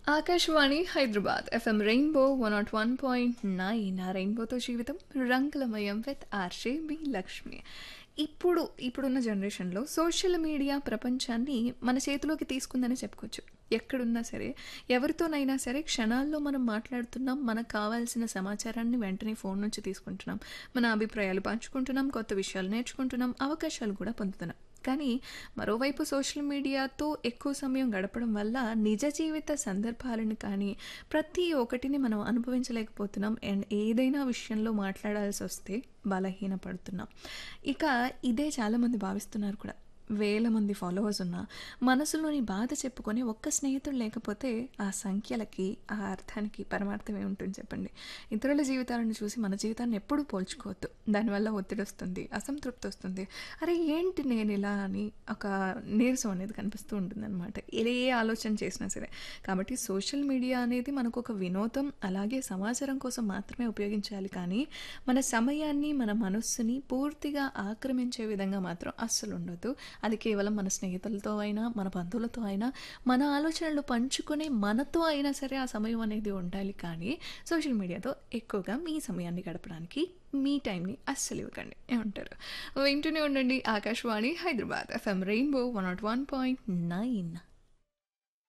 Akashvani Hyderabad F M rainbow one not one point nine ఆ రెయిన్బోతో జీవితం రంగులమయం విత్ ఆర్షే బి లక్ష్మి ఇప్పుడు ఇప్పుడున్న జనరేషన్లో సోషల్ మీడియా ప్రపంచాన్ని మన చేతిలోకి తీసుకుందని చెప్పుకోవచ్చు ఎక్కడున్నా సరే ఎవరితోనైనా సరే క్షణాల్లో మనం మాట్లాడుతున్నాం మనకు కావాల్సిన సమాచారాన్ని వెంటనే ఫోన్ నుంచి తీసుకుంటున్నాం మన అభిప్రాయాలు పంచుకుంటున్నాం కొత్త విషయాలు నేర్చుకుంటున్నాం అవకాశాలు కూడా పొందుతున్నాం కానీ మరోవైపు సోషల్ మీడియాతో ఎక్కువ సమయం గడపడం వల్ల నిజ జీవిత సందర్భాలను కానీ ప్రతి ఒక్కటిని మనం అనుభవించలేకపోతున్నాం అండ్ ఏదైనా విషయంలో మాట్లాడాల్సి వస్తే బలహీనపడుతున్నాం ఇక ఇదే చాలామంది భావిస్తున్నారు కూడా వేల మంది ఫాలోవర్స్ ఉన్నా మనసులోని బాధ చెప్పుకొని ఒక్క స్నేహితుడు లేకపోతే ఆ సంఖ్యలకి ఆ అర్థానికి పరమార్థం ఏముంటుంది చెప్పండి ఇతరుల జీవితాలను చూసి మన జీవితాన్ని ఎప్పుడూ పోల్చుకోవద్దు దానివల్ల ఒత్తిడి వస్తుంది అసంతృప్తి వస్తుంది అరే ఏంటి నేను ఇలా అని ఒక నీరసం అనేది కనిపిస్తూ ఉంటుంది అనమాట ఏ ఆలోచన చేసినా సరే కాబట్టి సోషల్ మీడియా అనేది మనకు ఒక వినోదం అలాగే సమాచారం కోసం మాత్రమే ఉపయోగించాలి కానీ మన సమయాన్ని మన మనస్సుని పూర్తిగా ఆక్రమించే విధంగా మాత్రం అస్సలు ఉండొద్దు అది కేవలం మన స్నేహితులతో అయినా మన బంధువులతో అయినా మన ఆలోచనలు పంచుకునే మనతో అయినా సరే ఆ సమయం అనేది ఉండాలి కానీ సోషల్ మీడియాతో ఎక్కువగా మీ సమయాన్ని గడపడానికి మీ టైంని అస్సలు ఇవ్వకండి ఏమంటారు వింటూనే ఉండండి Akashvani Hyderabad F M rainbow one not one point nine